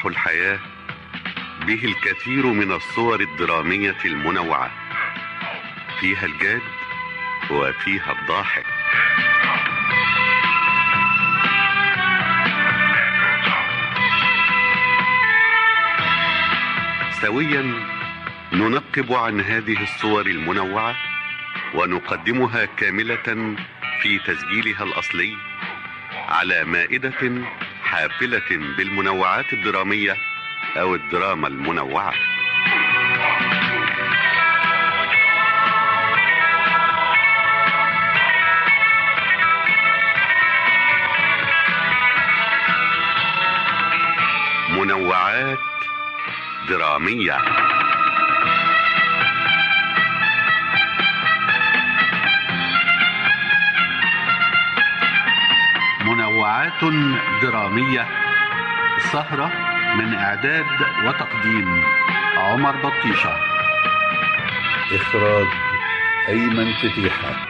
مسرح الحياة به الكثير من الصور الدرامية المنوعة فيها الجاد وفيها الضاحك سويا ننقب عن هذه الصور المنوعة ونقدمها كاملة في تسجيلها الأصلي على مائدة حافلة بالمنوعات الدرامية أو الدراما المنوعة منوعات درامية منوعات درامية سهرة من إعداد وتقديم عمر بطيشة إخراج أيمن فتيحة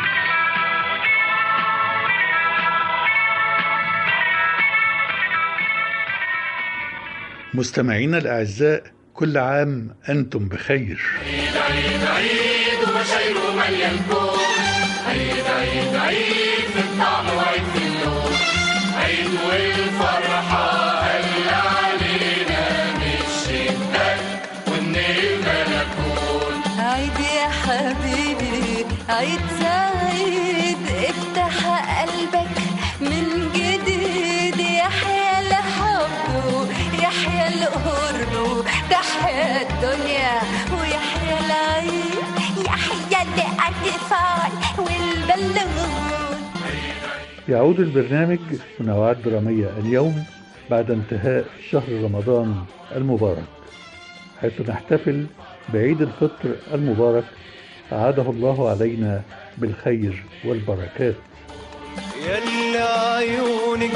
مستمعينا الأعزاء كل عام أنتم بخير عيد عيد عيد وبشايره مليان كون عيد عيد عيد في الطعم وعيد في اللون عيد والفرحة هل علينا مش الشدة والنعمة نكون عيد يا حبيبي عيد سعيد افتح قلبك من جديد يحيى الحب يحيى القرب تحيا الدنيا ويحيى العيد يحيى الاطفال والبلون يعود البرنامج منوعات درامية اليوم بعد انتهاء شهر رمضان المبارك حيث نحتفل بعيد الفطر المبارك أعاده الله علينا بالخير والبركات يلا عيونك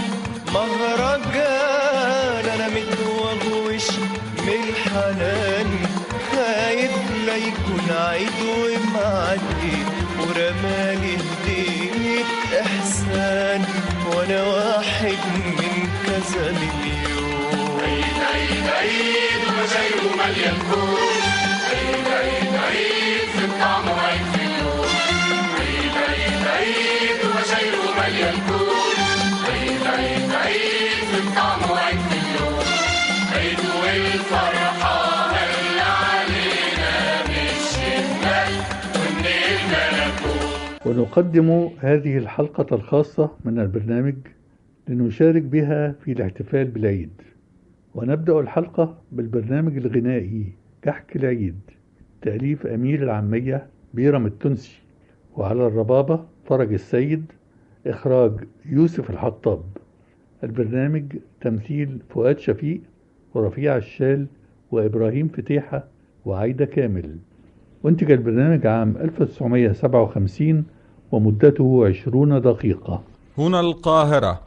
مهرجان انا متوغوش من الحنان خايف لا يكون عيد ومعدي ورمالي هدية احسان وانا واحد من كذا مليون عيد عيد عيد وبشايره مليان كون عيد عيد عيد في الطعم وعيد في اللون عيد عيد عيد وبشايره مليان كون عيد عيد عيد في الطعم وعيد في اللون عيد والفرحة هل علينا مش شدة والنعمة نكون ونقدم هذه الحلقة الخاصة من البرنامج لنشارك بها في الاحتفال بالعيد ونبدأ الحلقة بالبرنامج الغنائي كحك العيد تأليف أمير العامية بيرم التونسي وعلى الربابة فرج السيد إخراج يوسف الحطاب البرنامج تمثيل فؤاد شفيق ورفيع الشال وإبراهيم فتيحة وعايدة كامل وانتج البرنامج عام 1957 ومدته 20 دقيقة هنا القاهرة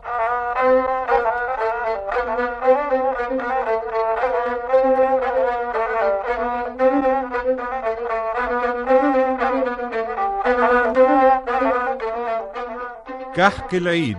كحك العيد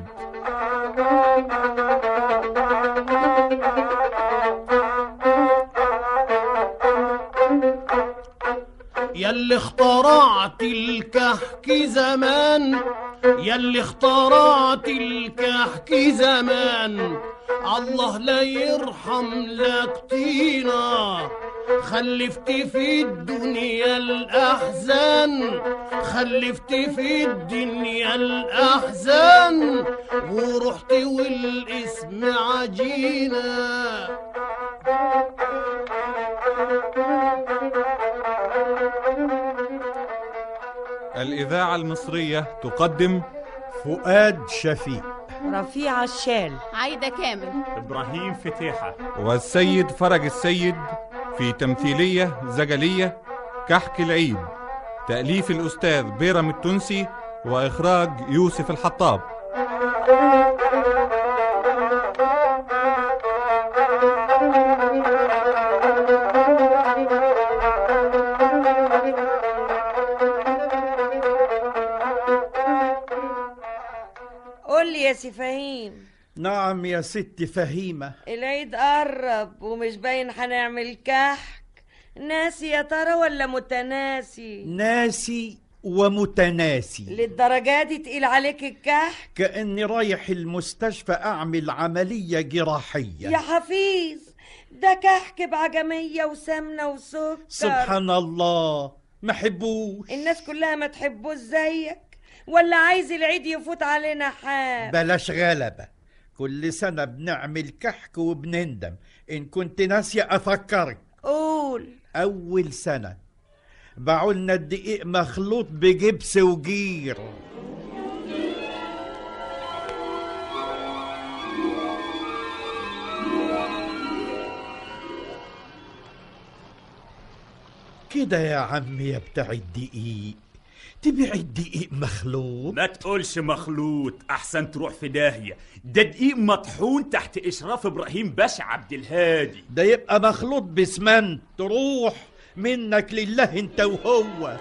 ياللي اخترعت الكحك زمان ياللي اخترعت الكحك زمان الله لا يرحم لك طينا خلفت في الدنيا الأحزان خلفت في الدنيا الأحزان ورحت والاسم عجينه الإذاعة المصرية تقدم فؤاد شفيق رفيع الشال عايدة كامل إبراهيم فتيحة والسيد فرج السيد في تمثيلية زجلية كحك العيد تأليف الأستاذ بيرم التونسي وإخراج يوسف الحطاب قول لي يا سي فهيم نعم يا ست فهيمة العيد قرب ومش باين هنعمل كحك ناسي يا ترى ولا متناسي ناسي ومتناسي للدرجة دي تقيل عليك الكحك كأني رايح المستشفى أعمل عملية جراحية يا حفيظ ده كحك بعجمية وسمنة وسكر سبحان الله ما حبوش الناس كلها ما تحبوش زيك ولا عايز العيد يفوت علينا حاب بلاش غلبة كل سنة بنعمل كحك وبنندم إن كنت ناسية أفكرك قول أول سنة باعولنا الدقيق مخلوط بجبس وجير كده يا عمي يا بتاع الدقيق تبيع الدقيق مخلوط ما تقولش مخلوط احسن تروح في داهيه ده دقيق مطحون تحت اشراف ابراهيم باشا عبد الهادي ده يبقى مخلوط بسمنت تروح منك لله انت وهو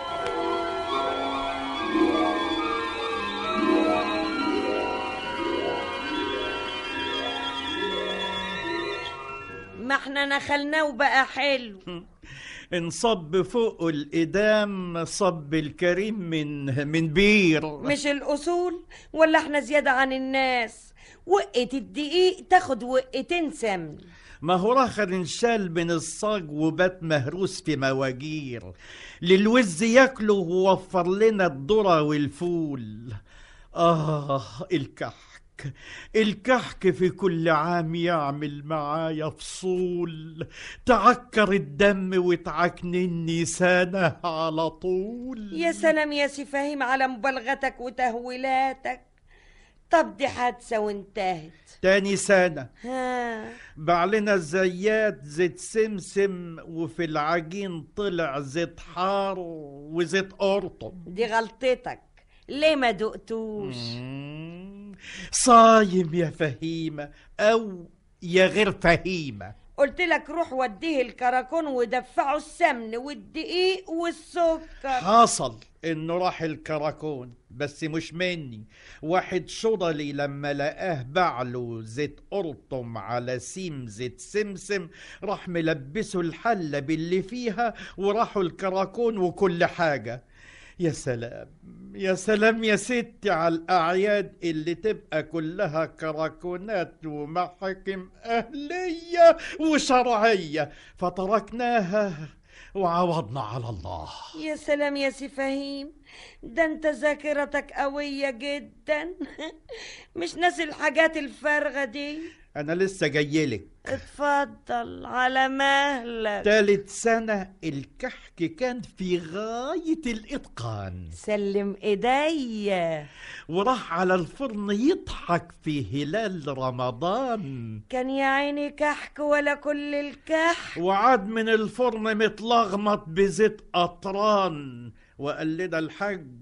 ما احنا نخلناه وبقى حلو انصب فوق الإدام صب الكريم من من بير مش الأصول ولا احنا زيادة عن الناس وقة الدقيق تاخد وقتين سمن ما هو راخر انشال من الصاج وبات مهروس في مواجير للوز ياكله ووفر لنا الذرة والفول آه الكحك الكحك في كل عام يعمل معايا فصول تعكر الدم وتعكنني سنة على طول يا سلام يا سي فهيم على مبالغتك وتهويلاتك طب دي حادثة وانتهت تاني سنة ها بعلنا الزيات زيت سمسم وفي العجين طلع زيت حار وزيت قرطم دي غلطتك ليه ما دقتوش مم. صايم يا فهيمة أو يا غير فهيمة قلت لك روح وديه الكراكون ودفعه السمن والدقيق والسكر حصل انه راح الكراكون بس مش مني واحد شضلي لما لقاه بعله زيت قرطم على سيم زيت سمسم راح ملبسه الحلة باللي فيها وراحوا الكراكون وكل حاجة يا سلام يا سلام يا ستي على الأعياد اللي تبقى كلها كراكونات ومحاكم أهلية وشرعية فتركناها وعوضنا على الله يا سلام يا سي فهيم ده انت ذاكرتك قوية جدا مش ناسي الحاجات الفارغة دي أنا لسه جايلك اتفضل على مهلك تالت سنة الكحك كان في غاية الإتقان سلم ايديا وراح على الفرن يضحك في هلال رمضان كان يا عيني كحك ولا كل الكحك وعاد من الفرن متلغمط بزيت قطران وقال لنا الحاج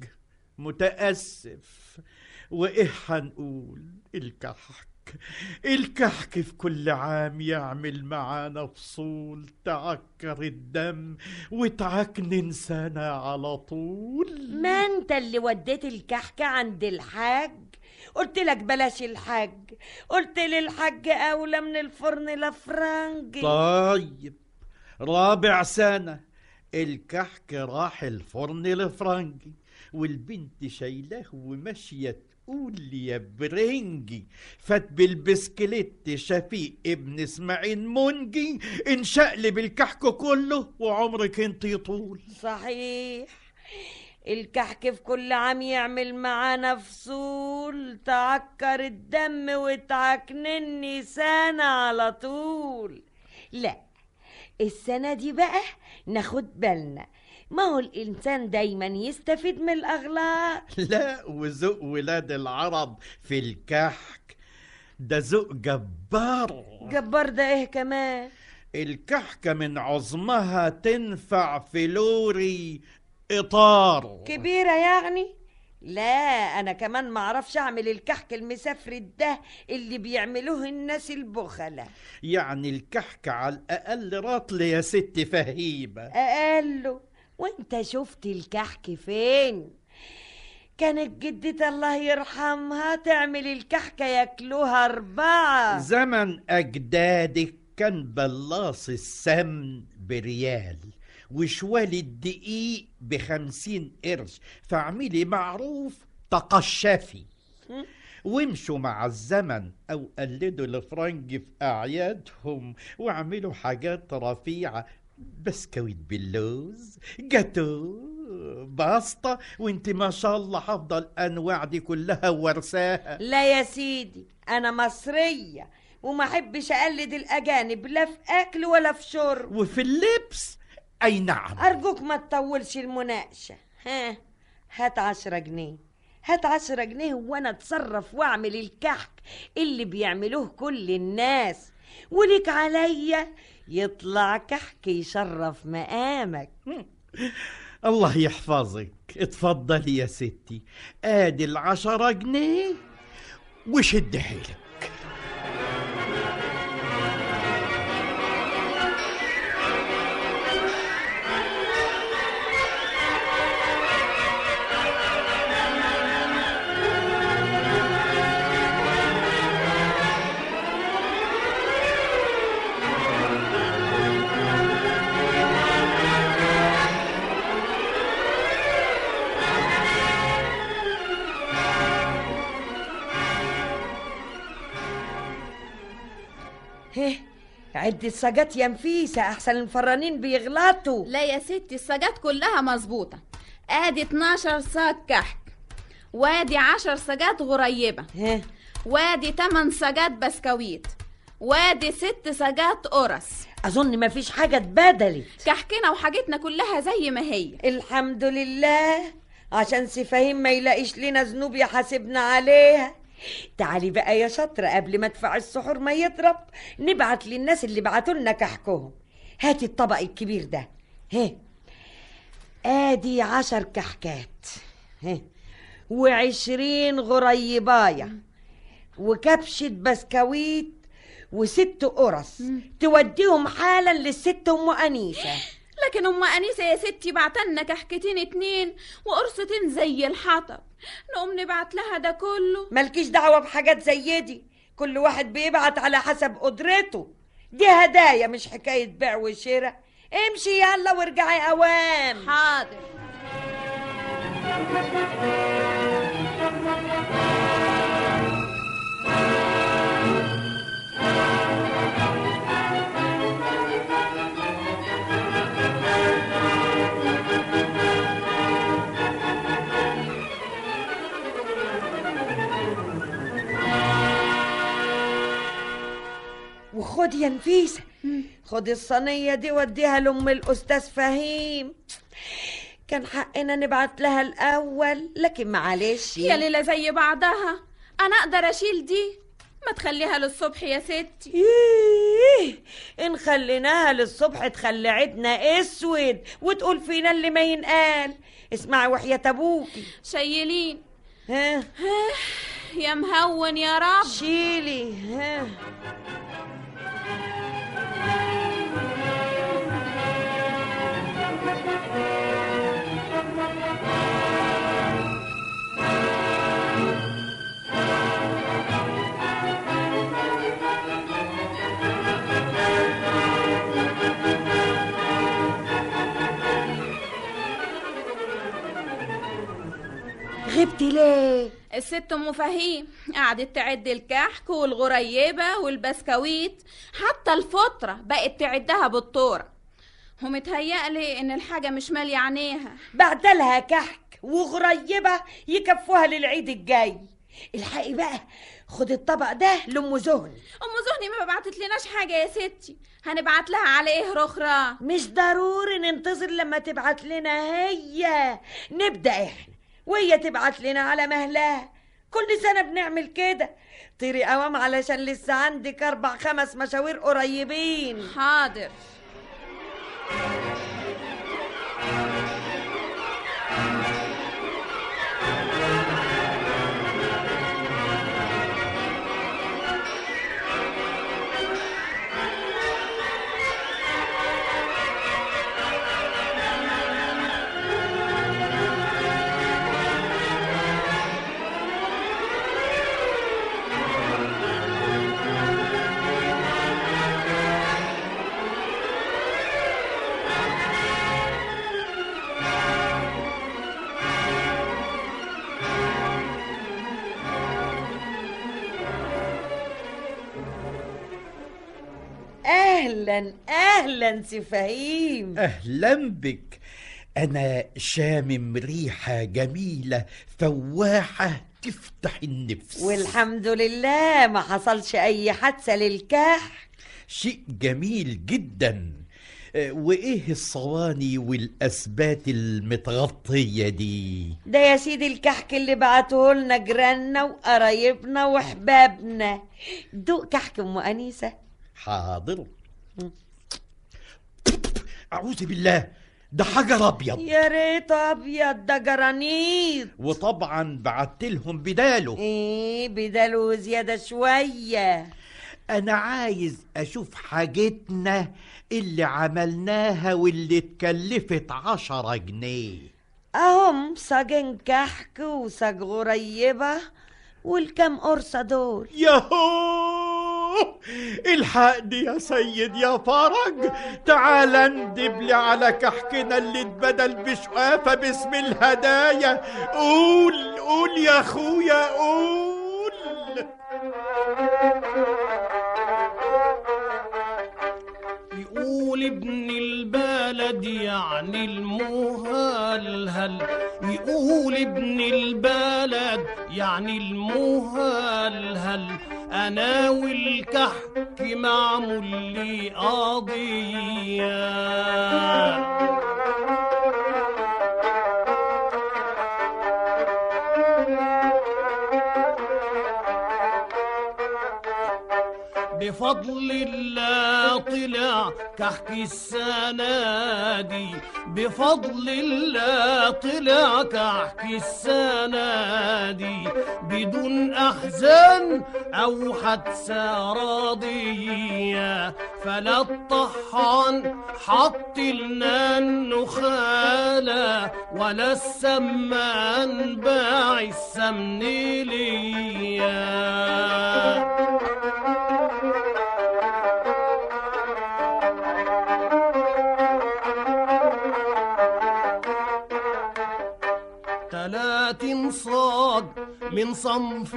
متأسف وإيه هنقول الكحك الكحك في كل عام يعمل معانا فصول تعكر الدم وتعكنن سنة على طول ما انت اللي وديت الكحك عند الحاج قلت لك بلاش الحاج قلت للحاج اولى من الفرن الافرنجي طيب رابع سنة الكحك راح الفرن الفرنجي والبنت شايلاه وماشية تقول لي يا برنجي فات بالبسكليت شفيق ابن اسماعيل منجي انشقلب الكحك كله وعمرك انت يطول صحيح الكحك في كل عام يعمل معانا فصول تعكر الدم وتعكنني سنة على طول لا السنة دي بقى ناخد بالنا ما هو الإنسان دايما يستفيد من الأغلاط لا وذوق ولاد العرب في الكحك ده ذوق جبار جبار ده إيه كمان الكحكة من عظمها تنفع في لوري إطار كبيرة يعني لا أنا كمان معرفش أعمل الكحك المسفرد ده اللي بيعملوه الناس البخلة يعني الكحك على الأقل رطل يا ست فهيمة أقله وانت شفت الكحك فين كانت جدتي الله يرحمها تعمل الكحكة ياكلوها أربعة زمن أجدادك كان بلاص السمن بريال وشوال الدقيق بخمسين قرش فاعملي معروف تقشفي وامشوا مع الزمن او قلدوا الفرنج في اعيادهم واعملوا حاجات رفيعه بسكويت باللوز جاتو باسطة وانت ما شاء الله حافظة الانواع دي كلها ورثاها لا يا سيدي أنا مصرية وما أحبش أقلد الأجانب لا في أكل ولا في شرب وفي اللبس اي نعم أرجوك ما تطولش المناقشة ها هات عشرة جنيه هات عشرة جنيه وأنا أتصرف وأعمل الكحك اللي بيعملوه كل الناس ولك عليا يطلع كحك يشرف مقامك الله يحفظك اتفضلي يا ستي ادي العشرة جنيه وشد حيلك هه عد السجات يا نفيسة أحسن الفرانين بيغلطوا لا يا ستي السجات كلها مظبوطة ادي 12 ساج كحك وادي 10 سجات غريبة ها وادي 8 سجات بسكويت وادي 6 سجات قرص أظن مفيش حاجة اتبدلت كحكنا وحاجتنا كلها زي ما هي الحمد لله عشان سفاهيم ما يلاقيش لنا ذنوب يحاسبنا عليها تعالي بقى يا شاطرة قبل ما ادفع السحور ما يضرب نبعت للناس اللي بعتوا لنا كحكهم هاتي الطبق الكبير ده ها ادي عشر كحكات ها وعشرين غريباية وكبشة بسكويت وست قرص توديهم حالا للست ام انيسه لكن ام انيسه يا ستي بعتلنا كحكتين اتنين وقرصتين زي الحطب نقوم نبعت لها ده كله مالكيش دعوة بحاجات زي دي كل واحد بيبعت على حسب قدرته دي هدايا مش حكاية بيع وشراء امشي يلا وارجعي اوام حاضر وخد يا نفيسة خد الصينية دي وديها لأم الأستاذ فهيم كان حقنا نبعت لها الأول لكن معلش يا ليلة زي بعضها انا اقدر اشيل دي ما تخليها للصبح يا ستي إيه إن خليناها للصبح تخلي عيدنا أسود وتقول فينا اللي ما ينقال اسمعي وحياة أبوكي شيلين ها يا مهون يا رب شيلي ها غبتي ليه الست ام فهيم قعدت تعد الكحك والغريبه والبسكويت حتى الفطره بقت تعدها بالطوره ومتهيألي ان الحاجه مش ماليه عينيها بعدلها كحك وغريبة يكفوها للعيد الجاي الحقي بقى خد الطبق ده لأم زهن ام زهني ما بعتت لناش حاجه يا ستي هنبعت لها على ايه رخرة مش ضروري ننتظر لما تبعت لنا هي نبدأ احنا وهي تبعت لنا على مهلها كل سنة بنعمل كده طيري قوام علشان لسه عندك أربع خمس مشاوير قريبين حاضر اهلا اهلا سي فهيم أهلا بك أنا شامم ريحة جميلة فواحة تفتح النفس والحمد لله ما حصلش اي حادثه للكح شيء جميل جدا آه، وإيه الصواني والأسبات المتغطية دي ده يا سيدي الكحك اللي بعته لنا جيراننا وقرايبنا وحبابنا دوق كحك ام انيسه حاضر أعوذ بالله ده حجر أبيض يا ريت ابيض ده جرانيط وطبعا بعت لهم بداله ايه بداله زياده شويه أنا عايز أشوف حاجتنا اللي عملناها واللي اتكلفت عشرة جنيه اهم صاجين كحك وصاج غريبه والكام قرصه دول ياهو الحقني يا سيد يا فرج تعال اندب لي على كحكنا اللي اتبدل بشقافة باسم الهدايا قول قول يا اخويا قول يقول ابن البلد يعني المهلهل يقول ابن البلد يعني المهلهل انا والكحك معمول لي قضيه بفضل الله طلع كحك السنة دي بفضل الله طلع كحك السنة دي بدون أحزان أو حادثة راضية فلا الطحان حط لنا النخالة ولا السمان باع السمن ليا تلات صاد من صنف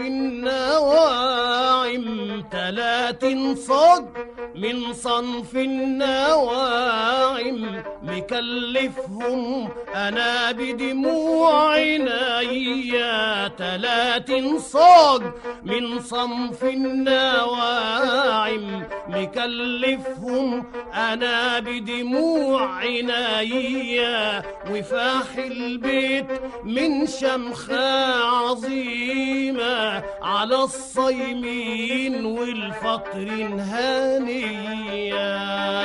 النواعم تلات صاد من صنف النواعم مكلفهم انا بدموع عينيا تلات صاج من صنف النواعم مكلفهم انا بدموع عينيا وفاح البيت من شمخة عظيمة على الصيمين والفقر هانية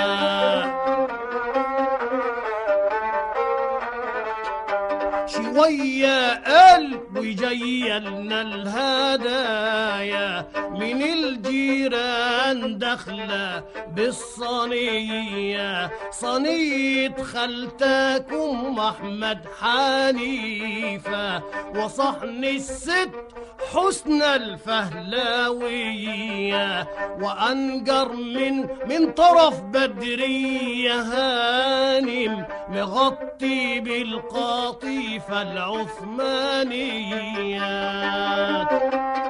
شوية قلب وجيلنا الهدايا من الجيران داخلة بالصينية صينية خالتكم أحمد حنيفة وصحن الست حسن الفهلاوية وأنجر من من طرف بدرية هانم مغطي بالقطيفة العثمانية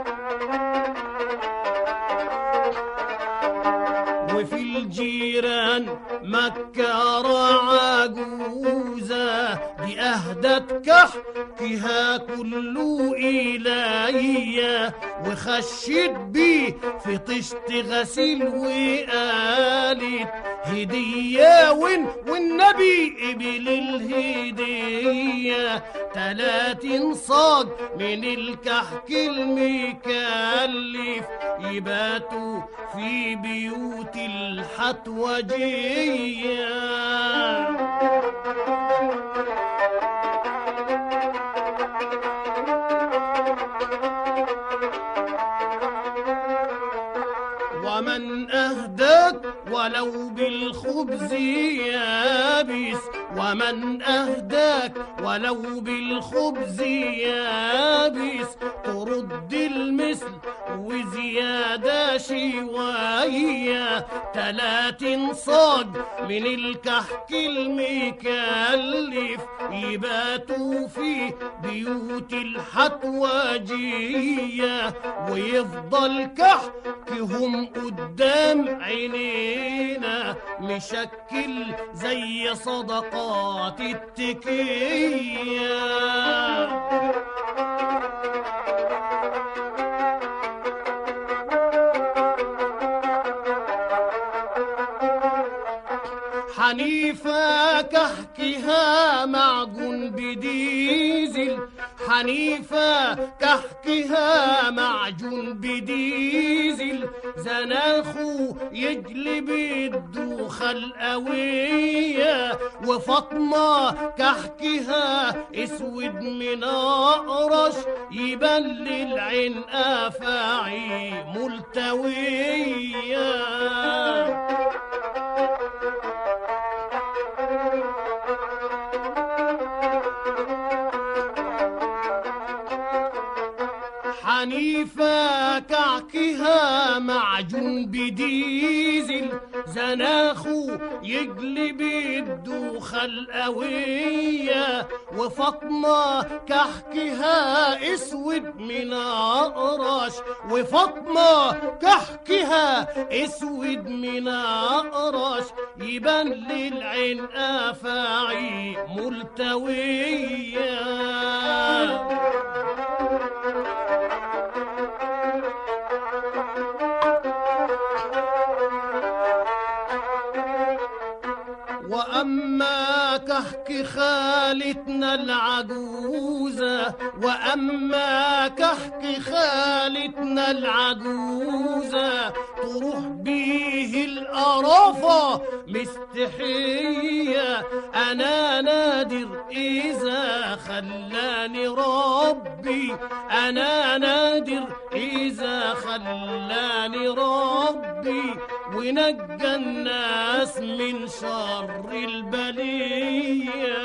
وفي الجيران مكة عجوزة دي أهدت كحكها كله إليا وخشت بيه في طشت غسيل وقالت هدية وين والنبي قبل الهدية تلاتين صاج من الكحك المكلف يباتوا في بيوت الحتوجية ومن أهدت ولو بالخبز يابس ومن أهداك ولو بالخبز يابس ترد المثل وزيادة شوية تلاتين صاج من الكحك المكلف يباتوا في بيوت الحتواجية ويفضل كحكهم قدام عينينا مشكل زي صدقات التكية حنيفة كحكها معجون بديزل حنيفة كحكها معجون بديزل زناخو يجلب الدوخة القوية وفاطمة كحكها اسود من اقرش يبان للعين افاعي ملتويه حنيفة كعكها معجون بديزل زناخو يجلب الدوخة القوية وفاطمة كحكها اسود من اقرش وفاطمة كحكها اسود من اقرش يبان للعين افاعي ملتويه وأما كحك خالتنا العجوزة وأما كحك خالتنا العجوزة تروح بيه القرافة مستحية أنا نادر إذا خلاني ربي أنا نادر إذا خلاني ربي ونجى الناس من شر البلية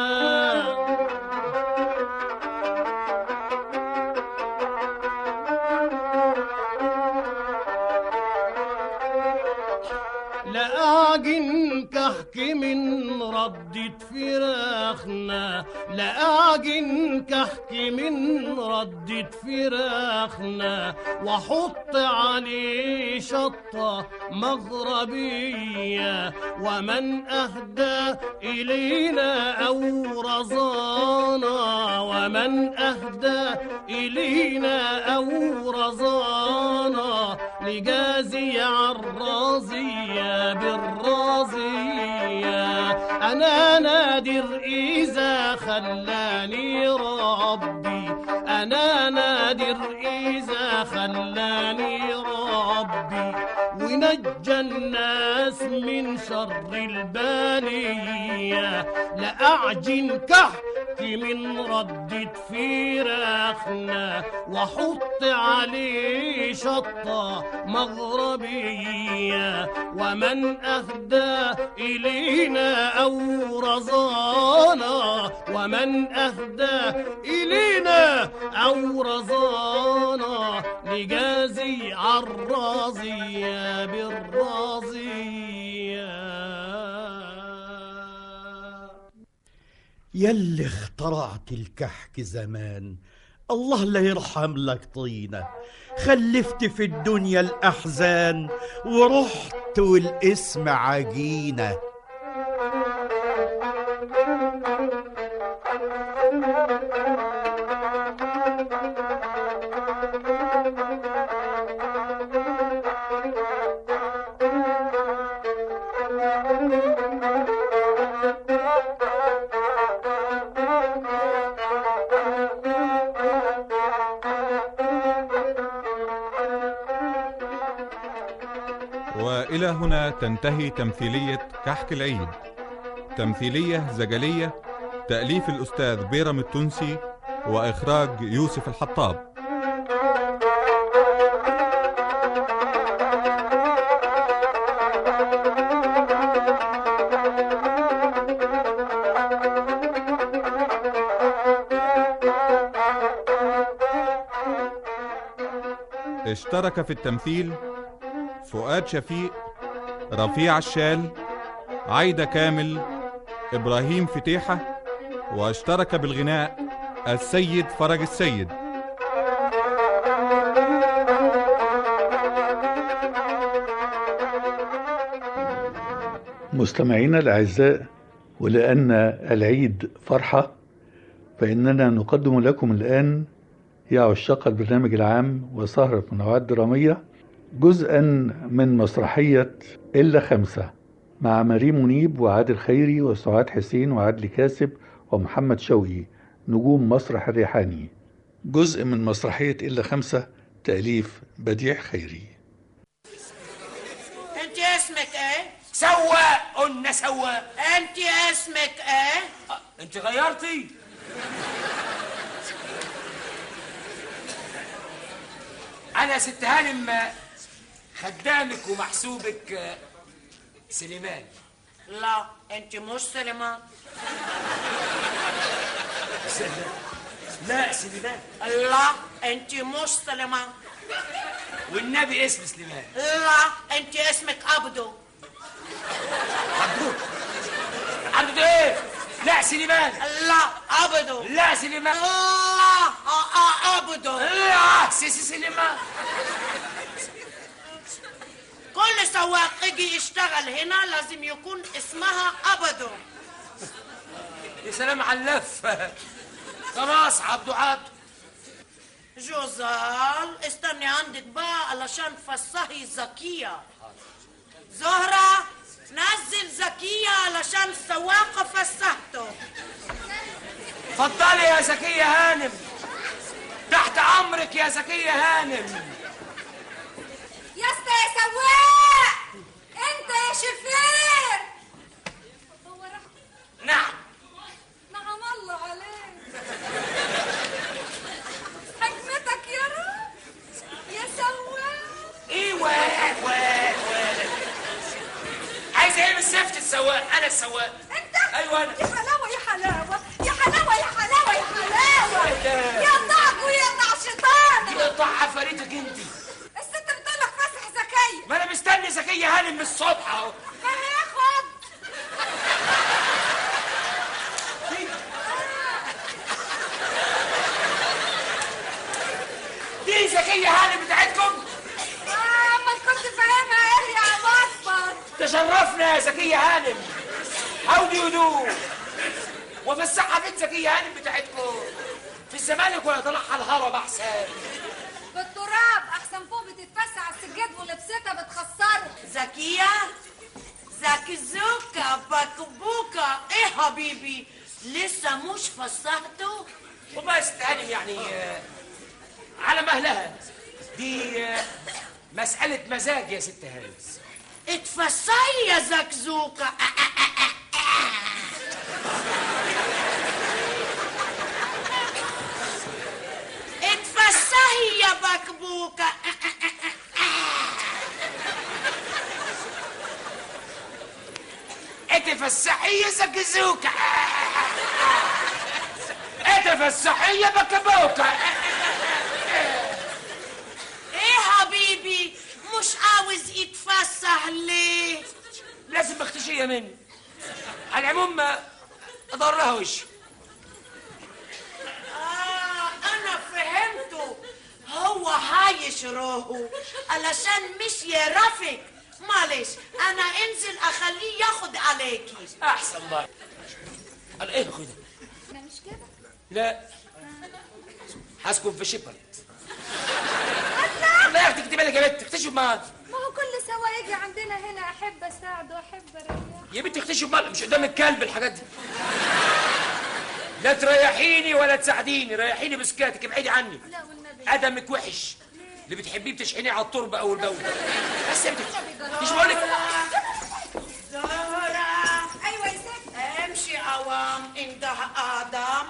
لأعجن كحك من ردة فراخنا لأعجن كحك من ردة فراخنا وحط عليه شطة مغربية ومن أهدى إلينا أو رزانا ومن أهدى إلينا أو رزانا لجازي عالرازية بالرازية أنا نادر إذا خلاني ربي أنا نادر إذا خلاني ربي ونجى الناس من شر البالية لأعجن كحك من ردة فراخنا وحط عليه شطة مغربية ومن أهدى إلينا أو رزانا ومن أهدى إلينا أو رزانا لجازي عالرازية بالرازية يلي اخترعت الكحك زمان الله لا يرحم لك طينة خلفت في الدنيا الأحزان ورحت والاسم عجينة وإلى هنا تنتهي تمثيلية كحك العيد تمثيلية زجلية تأليف الأستاذ بيرم التونسي وإخراج يوسف الحطاب اشترك في التمثيل فؤاد شفيق رفيع الشال عايدة كامل إبراهيم فتيحة واشترك بالغناء السيد فرج السيد مستمعينا الأعزاء ولأن العيد فرحة فإننا نقدم لكم الآن يا عشاق البرنامج العام وسهرة منوعات درامية جزءا من مسرحية إلا خمسة مع مريم منيب وعادل خيري وسعاد حسين وعدلي كاسب ومحمد شوقي نجوم مسرح الريحاني جزء من مسرحية إلا خمسة تأليف بديع خيري انت اسمك ايه؟ سواق قلنا سواق انت اسمك ايه؟ انت غيرتي انا يا ست هانم خدامك ومحسوبك آه، سليمان لا انت مش سليمان لا سليمان لا انت مش سليمان والنبي اسم سليمان لا انت اسمك عبدو عبدو عبدو ايه لا سليمان لا عبدو لا سليمان لا آه، آه، عبدو لا سيسي سليمان كل سواق يجي يشتغل هنا لازم يكون اسمها عبدو يا سلام على اللف خلاص عبدو عبدو جوزال استني عندك بقى علشان فصحي زكية زهرة نزل زكية علشان السواقة فسحته اتفضلي يا زكية هانم تحت امرك يا زكية هانم يا اسطى يا سواق انت يا شفير هو راح نعم نعم الله عليك حكمتك يا رب يا سواق ايوه واه واه عايز ايه من سيفت السواق انا السواق انت ايوه انا يا حلاوه يا حلاوه يا حلاوه يا حلاوه يا حلاوه إيه ده؟ يقطعك ويقطع شيطانك يقطع عفاريتك انت الست بتقول لك فسح زكيه ما انا مستني زكية هانم من الصبح اهو هياخد دي زكية هانم بتاعتكم اه ما كنت فاهمها ايه يا مصبر تشرفنا يا زكية هانم هودي هدوء وفسحها فين زكية هانم بتاعتكم في الزمالك ولا طلعها الهرم احسن بالتراب احسن فوق بتتفسح على السجاد ولبستها بتخسرها زكية زكي زوكا بكبوكا ايه حبيبي لسه مش فسحته وبس هانم يعني آه، على مهلها دي آه، مسألة مزاج يا ست هانم اتفسحي يا زكزوكا اتفسحي يا بكبوكا اتفسحي يا زكزوكا اتفسحي يا بكبوكا ايه حبيبي مش عاوز يتفسح ليه لازم اختشية مني على العموم ما ادور لها وش آه أنا فهمته هو هايش روحه علشان مش يرافق معلش أنا انزل أخليه ياخد عليكي احسن بقى قال ايه خدها انا مش كده لا هسكن في شيبرد الله ياخدك تكتب لك يا بنت اكتشف معاك ما هو كل سوا يجي عندنا هنا احب اساعده واحب اريحه يا بنت اكتشف معاك مش قدام الكلب الحاجات دي لا تريحيني ولا تساعديني ريحيني بسكاتك ابعدي عني لا والنبي ادمك وحش اللي بتحبيه بتشحنيه على التربه اول باول بس يا بنت مش بقول لك زهرة ايوه يا ست امشي عوام انده آدم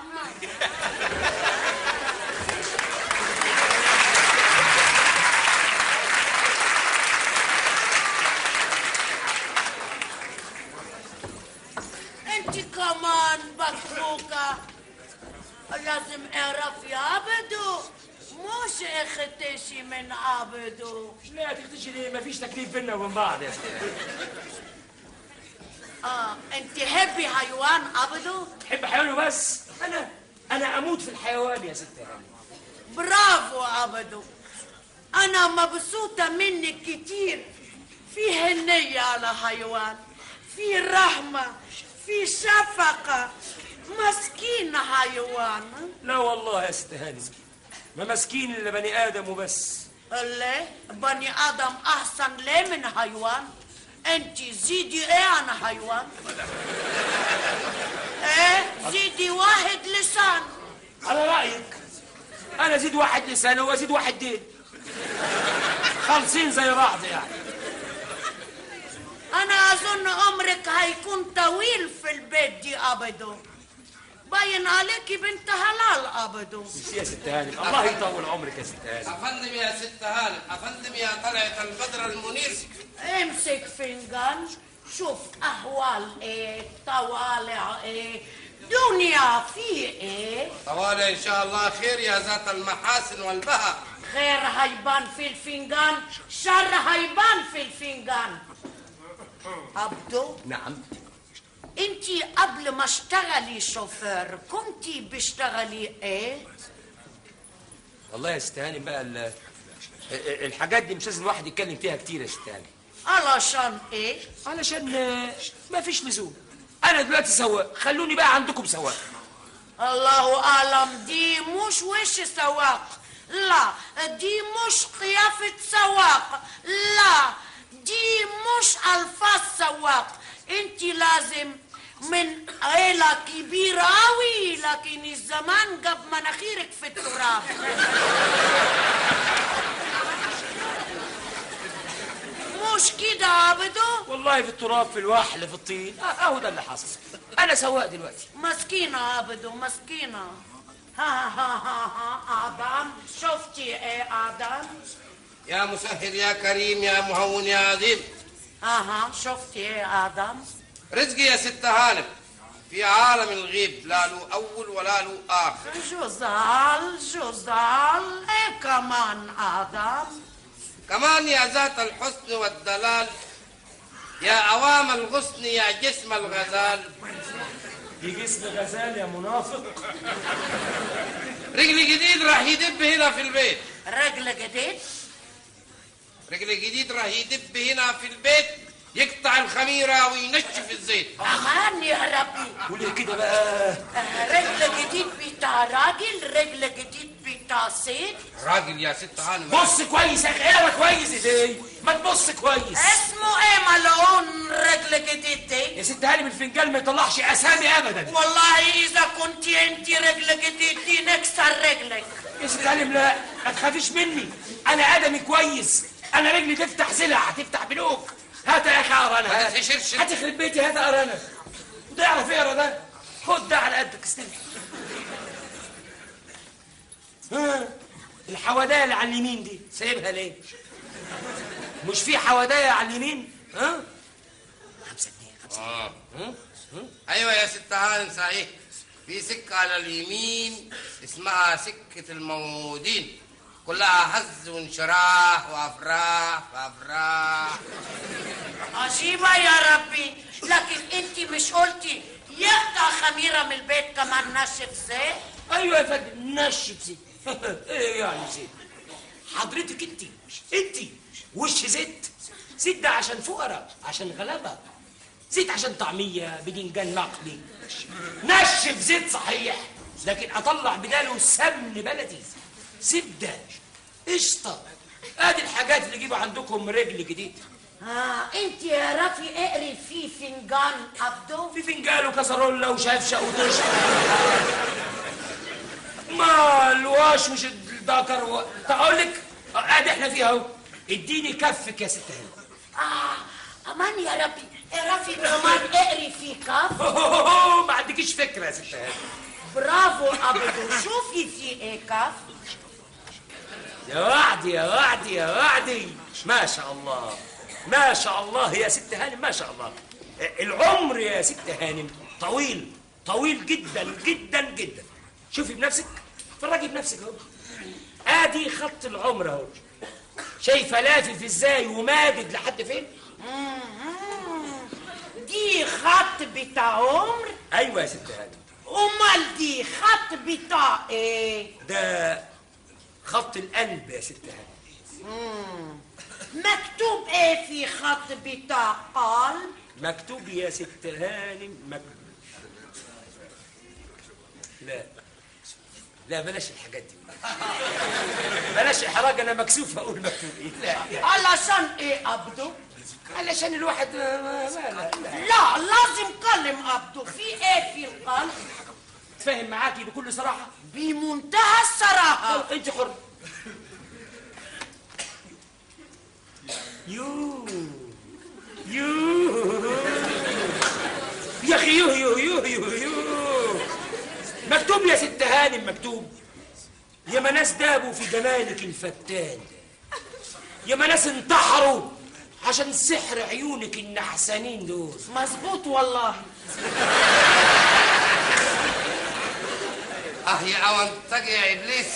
انت كمان بكبوكة لازم اعرف يا عبدو مش اختشي من عبدو لا تختشي ليه مفيش تكليف بينا وبين بعض يا ست اه انت حبي حيوان عبدو تحب حيوان بس انا انا اموت في الحيوان يا ست هانم برافو عبدو انا مبسوطة منك كتير في هنية على حيوان في رحمة في شفقة مسكين حيوان لا والله يا ست هانم ما مسكين الا بني ادم وبس ليه بني ادم احسن ليه من حيوان انت زيدي ايه عن حيوان ايه زيدي واحد لسان على رايك انا زيد واحد لسانه وازيد واحد دين خالصين زي بعض يعني انا اظن عمرك هيكون طويل في البيت دي ابدو باين عليكي بنت حلال ابدو مش يا ست هانم الله يطول عمرك يا ست هانم افندم يا ست هانم افندم يا طلعت البدر المنير امسك فنجان شوف احوال ايه طوالع ايه دنيا في ايه طوال ان شاء الله خير يا ذات المحاسن والبهاء خير هيبان في الفنجان شر هيبان في الفنجان عبدو نعم انتي قبل ما اشتغلي شوفير كنتي بتشتغلي ايه والله يا ست هانم بقى ال- ال- الحاجات دي مش لازم الواحد يتكلم فيها كتير يا ست هانم علشان ايه علشان آه، ما فيش لزوم انا دلوقتي سواق خلوني بقى عندكم سواق الله اعلم دي مش وش سواق لا دي مش قيافة سواق لا دي مش الفاظ سواق انت لازم من عيلة كبيرة أوي لكن الزمان جاب مناخيرك في التراب مش كده عبدو والله في التراب في الوحل في الطين آه، اهو ده اللي حصل انا سواق دلوقتي مسكينة عبدو مسكينة ها ها ها ها آدم شفتي ايه آدم يا مسهل يا كريم يا مهون يا عظيم اها شفتي ايه آدم رزقي يا ست هانم في عالم الغيب لا له اول ولا له اخر جزال جزال ايه كمان آدم كمان يا ذات الحسن والدلال يا عوام الغصن يا جسم الغزال دي جسم غزال يا منافق رجل جديد راح يدب هنا في البيت رجل جديد رجل جديد راح يدب هنا في البيت يقطع الخميرة وينشف الزيت امان يا ربي وليه كده بقى آه، رجل جديد بتاع راجل رجل جديد بتاع سيد راجل يا ست هانم بص كويس يا اخي اقرا كويس ازاي ما تبص كويس اسمه ايه ملعون رجل جديد دي يا ست هانم الفنجان ما يطلعش اسامي ابدا والله اذا كنت انت رجل جديد دي نكسر رجلك يا ست هانم لا ما تخافيش مني انا ادمي كويس انا رجلي تفتح سلع تفتح بنوك هات يا اخي اقرا انا ما هات. تشرش. هات يخرب بيتي هات اقرا انا وده يعرف يقرا ده خد ده على قدك استنى ها الحوادايه اللي على اليمين دي سايبها ليه؟ مش في حوادايه على اليمين؟ ها؟ خمسة جنيه خمسة آه. ايوه يا ست هانم صحيح في سكة على اليمين اسمها سكة الموعودين كلها هز وانشراح وافراح وافراح عجيبة يا ربي لكن انت مش قلتي يقطع خميرة من البيت كمان نشف زيت ايوه يا فندم نشف زيت ايه يعني زيت حضرتك انت انت وش زيت زيت ده عشان فقراء عشان غلابه زيت عشان طعميه بدنجان مقلي نشف زيت صحيح لكن اطلع بداله سمن بلدي زبده قشطه ادي الحاجات اللي يجيبوا عندكم رجل جديد اه انت يا رفي اقري في فنجان عبدو في فنجان وكسرولة وشفشق وطشت ما الواش مش الذكر و... اقول لك ادي احنا فيها اهو اديني كفك يا ست هانم اه امان يا ربي يا رفي كمان اقري في كف ما عندكيش فكره يا ست هانم برافو عبدو شوفي في ايه كف يا وعدي يا وعدي يا وعدي ما شاء الله ما شاء الله يا ست هانم ما شاء الله العمر يا ست هانم طويل طويل جدا جدا جدا شوفي بنفسك اتفرجي بنفسك اهو ادي خط العمر اهو شايفه لافف ازاي ومادد لحد فين دي خط بتاع عمر ايوه يا ست هانم امال دي خط بتاع ايه ده خط القلب يا ست هانم مم. مكتوب ايه في خط بتاع قلب مكتوب يا ست هانم مكتوب لا لا بلاش الحاجات دي بلاش احراج انا مكسوف اقول مكتوب ايه لا علشان ايه ابدو علشان الواحد ما ما لا لا لا لازم كلم ابدو في ايه في القلب تفهم معاكي بكل صراحه بمنتهى الصراحه انت حر يو يو يا اخي يو يو يو يو يو مكتوب يا ست هانم مكتوب يا ما ناس دابوا في جمالك الفتان يا ما ناس انتحروا عشان سحر عيونك النحسانين دول مظبوط والله اه يا اونطج يا ابليس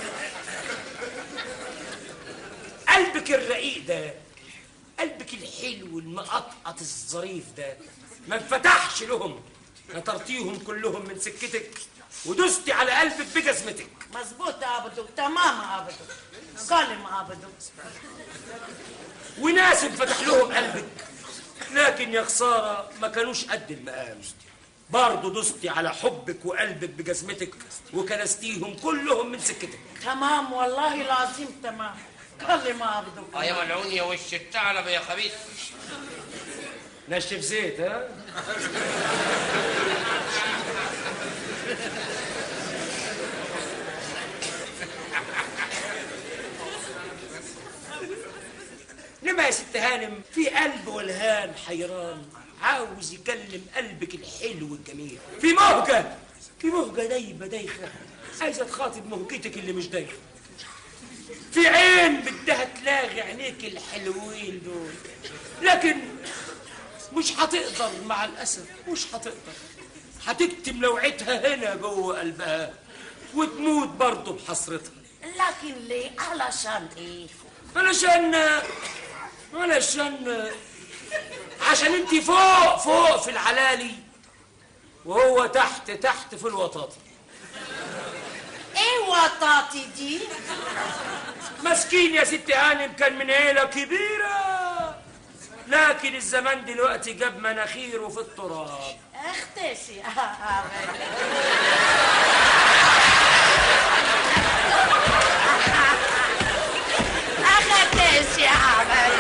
قلبك الرقيق ده قلبك الحلو المقطقط الظريف ده ما انفتحش لهم نطرتيهم كلهم من سكتك ودستي على قلبك بجزمتك مظبوط يا ابدو تمام يا ابدو كلم ابدو وناس انفتح لهم قلبك لكن يا خسارة ما كانوش قد المقام برضه دستي على حبك وقلبك بجزمتك وكنستيهم كلهم من سكتك تمام والله العظيم تمام كلم ابدو اه يا ملعون يا وش الثعلب يا خبيث نشف زيت ها لما يا ست هانم في قلب ولهان حيران عاوز يكلم قلبك الحلو الجميل في مهجة في مهجة دايبة دايخة عايزة تخاطب مهجتك اللي مش دايخة في عين بدها تلاغي عينيك الحلوين دول لكن مش هتقدر مع الأسف مش هتقدر هتكتم لوعتها هنا جوه قلبها وتموت برضه بحسرتها لكن ليه علشان ايه علشان علشان عشان انت فوق فوق في العلالي وهو تحت تحت في الوطاطي ايه وطاطي دي مسكين يا ست هانم كان من عيلة كبيرة لكن الزمان دلوقتي جاب مناخيره في التراب اختشي اختشي يا عبد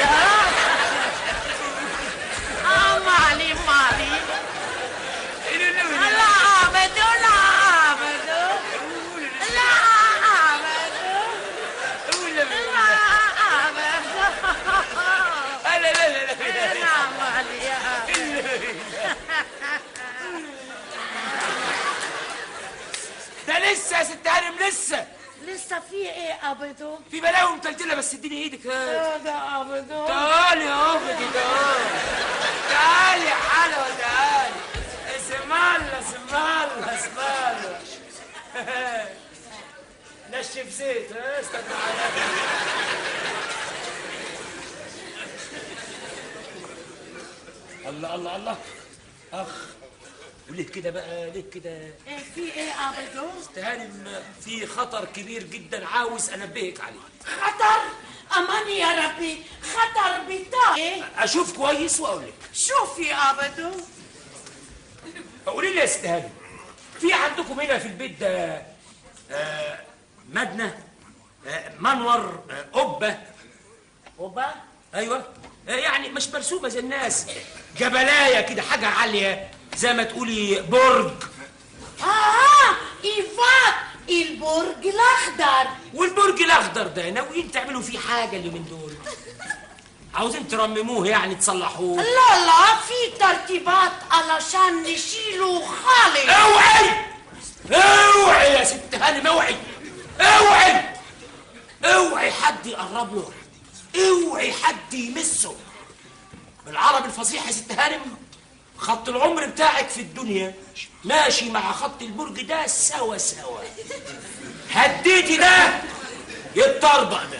اه مالي مالي لا عبد لا عبد لا عبد لا عبد لا لا لا لا لا مالي يا ده لسه يا ست هانم لسه لسه في ايه ابدو في بلاوي متلتلة بس اديني ايدك ها ده ابدو تعالي يا اختي تعالي تعالي يا حلوة تعالي اسم الله اسم الله اسم الله نشف زيت ها استنى الله الله الله اخ وليه كده بقى ليه كده ايه في ايه ابدو تهانم في خطر كبير جدا عاوز انبهك عليه خطر امان يا ربي خطر بتاع ايه اشوف كويس واقول لك شوفي ابدو قولي لي يا ست هانم في عندكم هنا في البيت ده آه، مدنة آه، منور آه، قبة قبة ايوه آه، يعني مش مرسومة زي الناس جبلاية كده حاجة عالية زي ما تقولي برج اه ايفات البرج الاخضر والبرج الاخضر ده ناويين تعملوا فيه حاجة اللي من دول عاوزين ترمموه يعني تصلحوه لا لا في ترتيبات علشان نشيله خالص اوعي اوعي يا ست هانم اوعي اوعي اوعي حد يقرب له اوعي حد يمسه بالعربي الفصيح يا ست هانم خط العمر بتاعك في الدنيا ماشي مع خط البرج ده سوا سوا هديتي ده يتطربق ده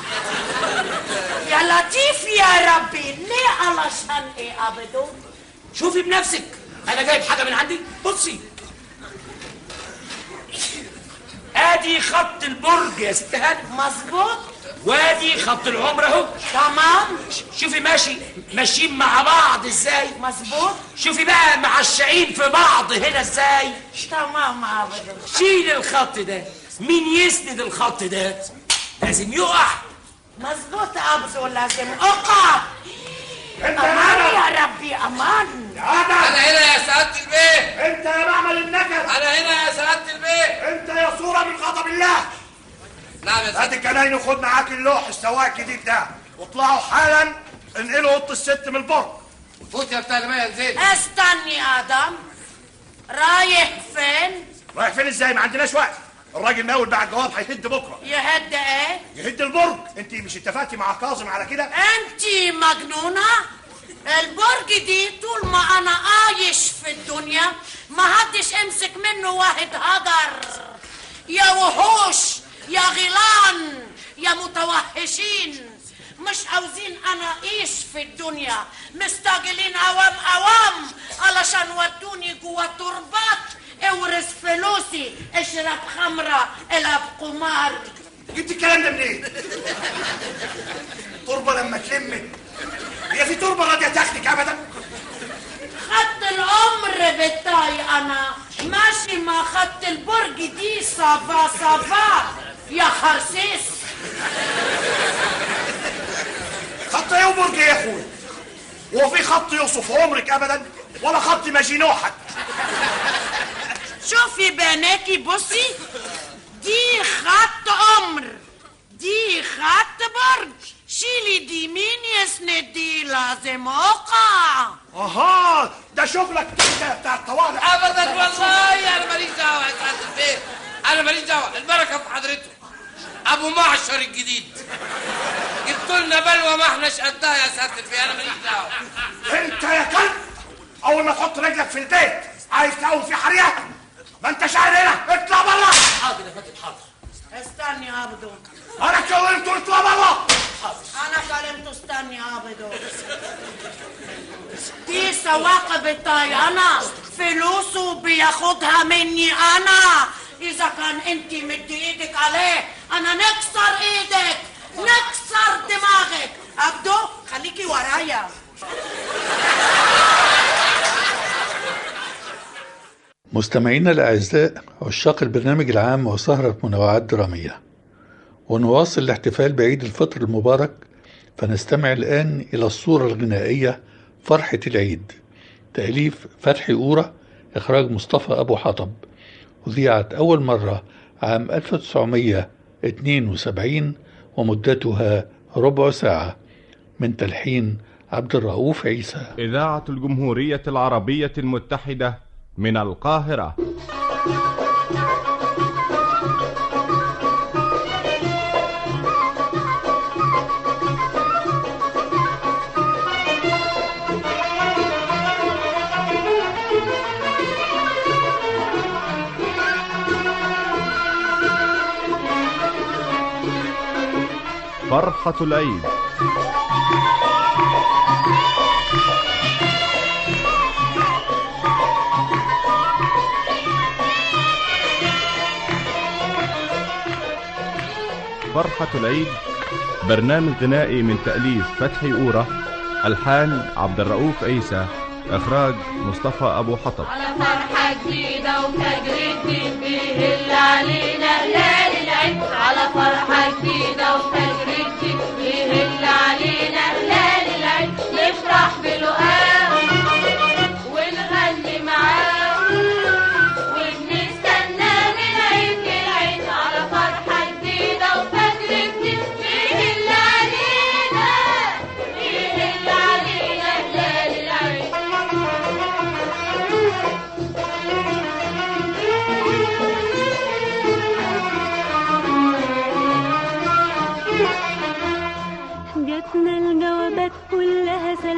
يا لطيف يا ربي ليه علشان ايه ابدو شوفي بنفسك انا جايب حاجه من عندي بصي ادي خط البرج يا ست هاني مظبوط وادي خط العمر اهو تمام شوفي ماشي ماشيين مع بعض ازاي مظبوط شوفي بقى معشقين في بعض هنا ازاي تمام ابدو شيل الخط ده مين يسند الخط ده لازم يقع مظبوط ابدو لازم اقع امان يا ربي امان انا هنا يا سعاده البيه انت يا معمل النكد انا هنا يا سعاده البيه انت يا صورة من غضب الله نعم يا هات الجناين وخد معاك اللوح السواق الجديد ده واطلعوا حالا انقلوا اوضه الست من البرج فوت يا بتاع المية نزل استني ادم رايح فين رايح فين ازاي ما عندناش وقت الراجل ناول بعد جواب هيهد بكره يهد ايه يهد البرج انت مش اتفقتي مع كاظم على كده انت مجنونة البرج دي طول ما انا عايش في الدنيا ما حدش امسك منه واحد هدر يا وحوش يا غيلان يا متوحشين مش عاوزين انا اعيش في الدنيا مستعجلين اوام اوام علشان ودوني جوا التربات اورث فلوسي اشرب خمرة العب قمار جبت الكلام ده منين تربه لما تلم هي في تربه راضيه تاخدك ابدا خط العمر بتاعي انا ماشي مع خط البرج دي صافا صافا يا خرسيس خط ايه وبرج ايه يا اخويا هو في خط يوصف عمرك ابدا ولا خط مجنوحك شوفي بناكي بصي دي خط عمر دي خط برج شيلي دي مين يسند دي لازم اوقع اها ده شغلك انت بتاع الطوارئ ابدا والله انا ماليش دعوه يا سعاده البيه انا ماليش دعوه البركه في حضرته ابو معشر الجديد جبت لنا بلوه ما احناش قدها يا سعاده البيه انا ماليش دعوه انت يا كلب اول ما تحط رجلك في البيت عايز تقوم في حريقه ما انتش قاعد هنا اطلع بره حاضر يا فندم حاضر استني يا عبدو انا كلمته اطلع بره انا كلمته استني يا عبدو دي سواق بتاعي انا فلوسه بياخدها مني انا اذا كان انت مدي ايدك عليه انا نكسر ايدك نكسر دماغك عبدو خليكي ورايا مستمعينا الأعزاء عشاق البرنامج العام وسهرة منوعات درامية ونواصل الاحتفال بعيد الفطر المبارك فنستمع الآن إلى الصورة الغنائية فرحة العيد تأليف فتحي أورة إخراج مصطفى أبو حطب أذيعت أول مرة عام 1972 ومدتها ربع ساعة من تلحين عبد الرؤوف عيسى إذاعة الجمهورية العربية المتحدة من القاهرة فرحة العيد فرحة العيد برنامج غنائي من تأليف فتحي أورة ألحان عبد الرؤوف عيسى إخراج مصطفى أبو حطب على فرحة جديدة وفجر جديد بيهل علينا ليالي العيد على فرحة جديدة وفجر جديد بيهل علينا ليالي العيد نفرح بلقاه ونغني معاه ونستنى من عيد للعيد على فرحة جديدة وفجر جديد بيهل علينا بيهل علينا ليالي العيد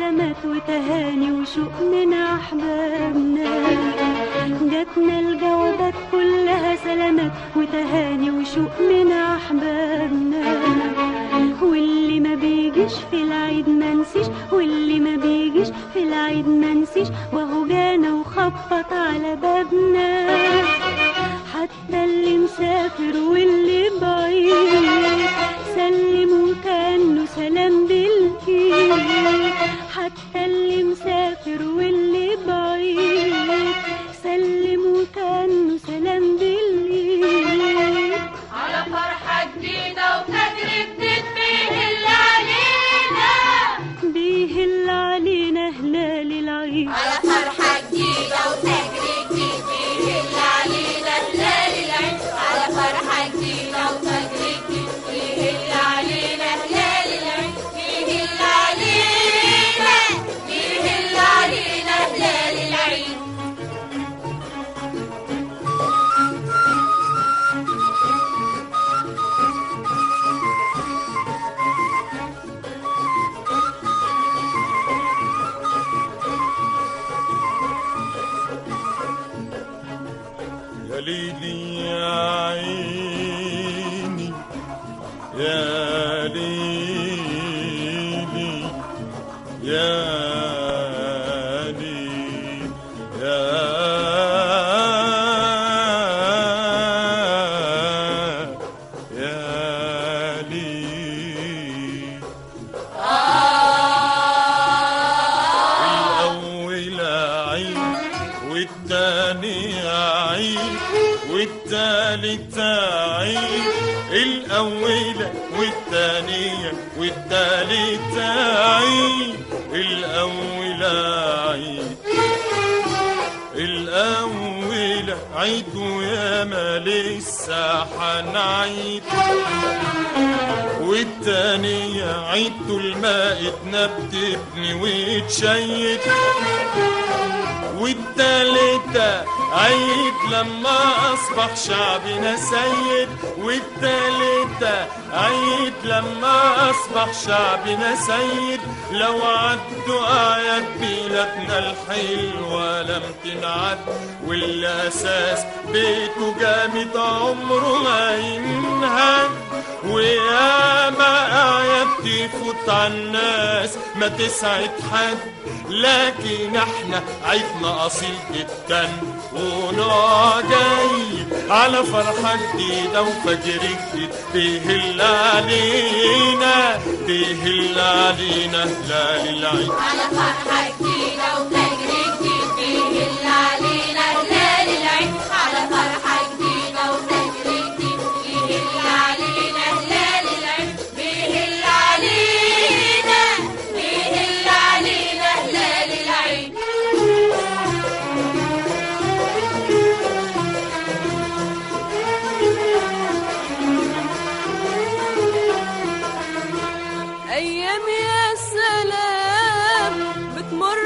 سلامات وتهاني وشوق من أحبابنا جاتنا الجوابات كلها سلامات وتهاني وشوق من أحبابنا واللي ما بيجيش في العيد ما نسيش واللي ما بيجيش في العيد ما نسيش وهو جانا وخبط على بابنا حتى اللي مسافر واللي بعيد سلم وكانه سلام بالايد حتى اللي مسافر واللي بعيد سلم وكانه سلام بالايد على فرحة جديدة وفجر جديد بيهل علينا بيهل علينا هلال العيد على فرحة جديدة وفجر جديد بيهل علينا هلال العيد على فرحة جديدة وفجر جديد بيهل علينا هلال العيد بيهل علينا بيهل علينا هلال العيد يا ليلي يا عيني يا ليلي يا ليلي يا يا ليلي الأول عيد والتاني عيد والتالت عيد الأول والتانية والتالت عيد الأول عيد الأول عيد ويا ما لسه حنعيد والتانية عيد طول ما اتنبت ابني واتشيد والتالتة عيد لما أصبح شعبنا سيد والتالتة عيد لما أصبح شعبنا سيد لو عدوا أعياد بلادنا الحلوة لم تنعد والأساس بيته جامد عمره ما ينهد وياما أعياد تفوت على الناس ما تسعد حد لكن احنا عيدنا أصيل جدا ونوع جاي على فرحة جديدة وفجر جديد بيهل علينا بيهل علينا هلال العيد على فرحة جديدة وفجر جديد بيهل علينا هلال العيد على فرحة جديدة وفجر جديد بيهل علينا هلال العيد بيهل علينا بيهل علينا هلال العيد أيام يا سلام بتمر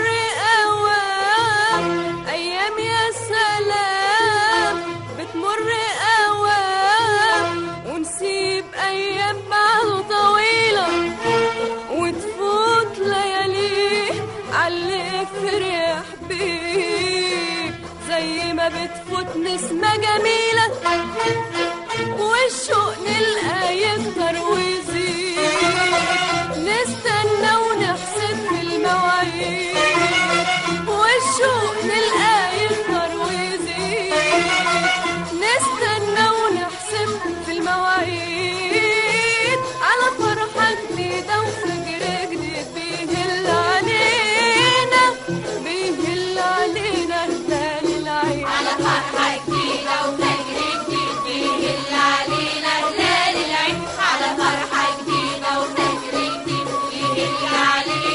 أوام أيام يا سلام بتمر أوام ونسيب أيام بعد طويلة وتفوت ليالي عاللي فرح بيه زي ما بتفوت نسمة جميلة والشوق نلقى يكتر ويزيد نستنى ونحسب في المواعيد والشوق نلقى يكتر ويزيد نستنى ونحسب في المواعيد على فرحة جديدة وفجر جديد بيهل علينا بيهل علينا هلال العيد على فرحة جديدة وفجر جديد بيهل علينا هلال العيد على فرحة جديدة وفجر جديد بيهل علينا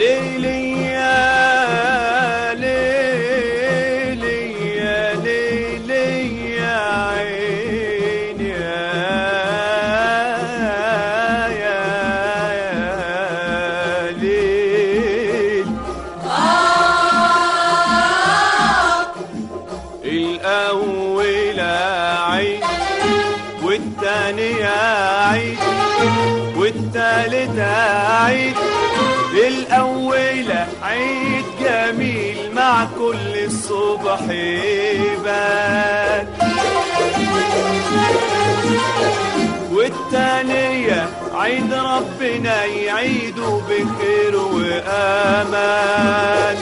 ليلي يا ليلي يا ليلي يا عيني يا يا يا ليل الأول عيد والتاني عيد والتالت عيد الأول عيد جميل مع كل الصبح يبان والتانية عيد ربنا يعيده بخير وأمان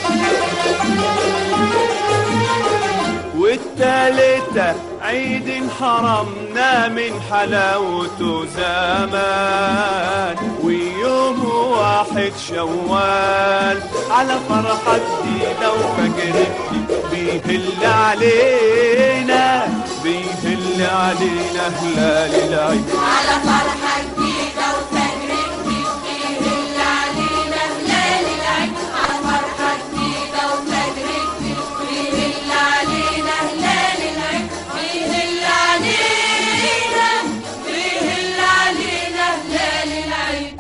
والتالتة عيد حرمنا من حلاوته زمان ويوم واحد شوال على فرحة جديدة وفجر بيهل علينا بيهل علينا هلال العيد على فرحة جديدة وفجر جديد بيهل علينا هلال العيد على فرحة جديدة وفجر جديد بيهل علينا هلال العيد بيهل علينا بيهل علينا هلال العيد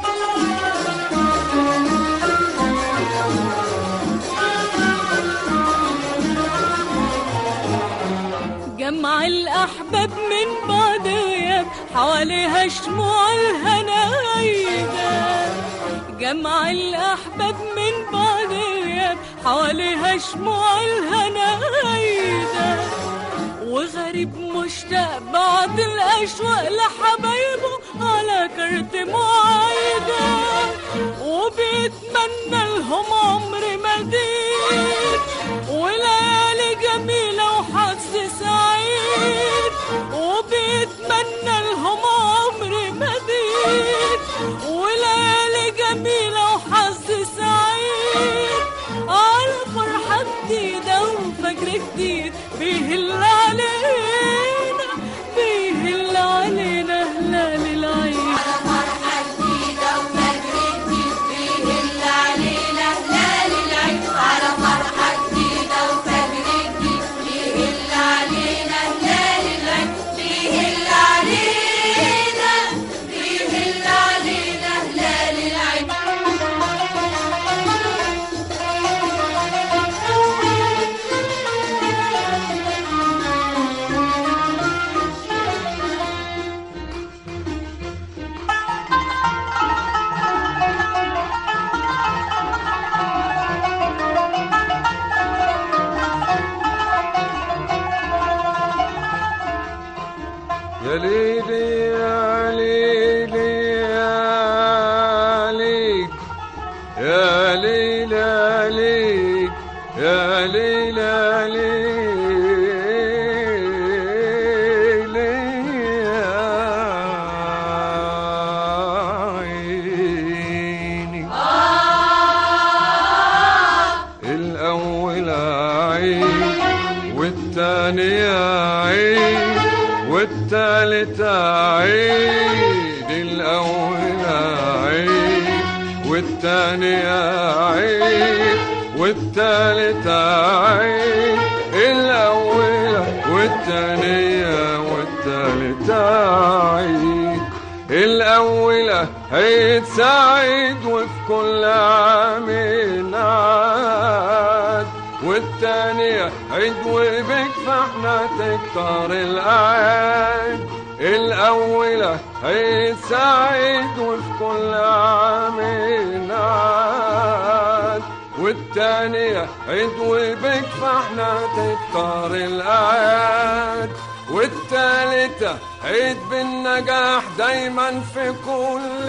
جمع الأحباب من بعد غياب حواليها شموع الهنايدة جمع الأحباب من بعد غياب حواليها شموع الهنايدة وغريب مشتاق بعد الأشواق لحبايبه على كرت معايدة وبيتمنى لهم عمر مديد وليالي جميلة وحظ سعيد وبيتمنى لهم عمر مديد وليالي جميلة وحظ سعيد على فرحة جديدة وفجر جديد بيهل علينا بيهل علينا هلال العيد على فرحة جديدة وفجر جديد بيهل علينا هلال العيد على فرحة جديدة وفجر جديد بيهل علينا هلال العيد بيهل علينا بيهل علينا هلال العيد يا ليلي يا ليلي يا ليل يا ليل يا ليل يا ليل يا ليل يا عيني الأول عيد والتاني عيد والتالت عيد الأول عيد والتاني عيد والتالت عيد الأول والتاني والتالت عيد الأولى عيد سعيد وفي كل عام عاد والتانية عيد وبك فاحنا تكتر الأعياد الأولى عيد سعيد وفي كل عام عاد والتانية عيد وبك فاحنا تكتر الأعياد والتالتة عيد بالنجاح دايما في كل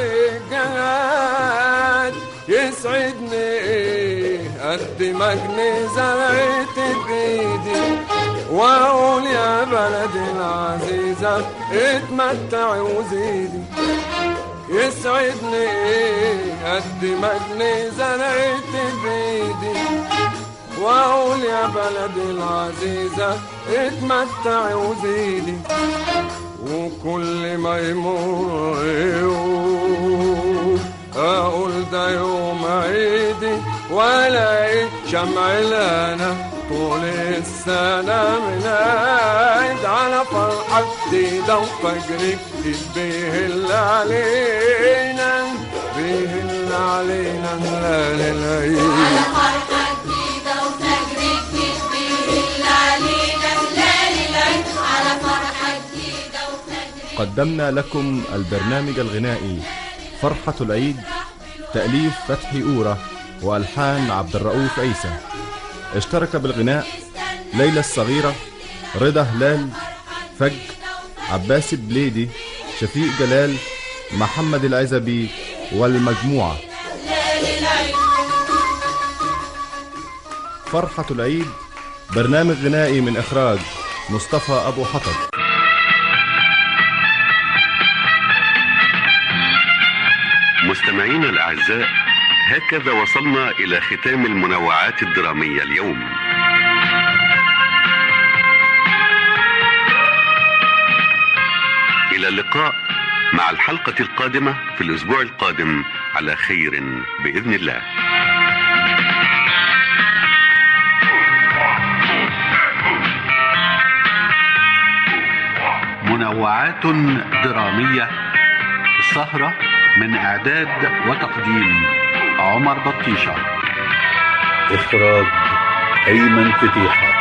جهاد يسعدني ايه قد ما جنيه زرعت بايدي واقول يا بلدي العزيزة اتمتعي وزيدي يسعدني ايه قد ما جنيه زرعت بايدي واقول يا بلدي العزيزة اتمتعي وزيدي وكل ما يمر يوم واقول ده يوم عيدي والاقي شمع لنا طول السنة من عيد على فرحة جديدة وفجر جديد بيهل علينا بيهل علينا هلال العيد فرحة جديدة وفجر جديد بيهل علينا هلال العيد على فرحة جديدة وفجر قدمنا لكم البرنامج الغنائي فرحة العيد تأليف فتحي أورة وألحان عبد الرؤوف عيسى اشترك بالغناء ليلى الصغيرة رضا هلال فج عباس البليدي شفيق جلال محمد العزبي والمجموعة هلال العيد فرحة العيد برنامج غنائي من إخراج مصطفى أبو حطب مستمعينا الأعزاء هكذا وصلنا إلى ختام المنوعات الدرامية اليوم إلى اللقاء مع الحلقة القادمة في الأسبوع القادم على خير بإذن الله منوعات درامية السهرة من إعداد وتقديم عمر بطيشة إخراج أيمن فتيحة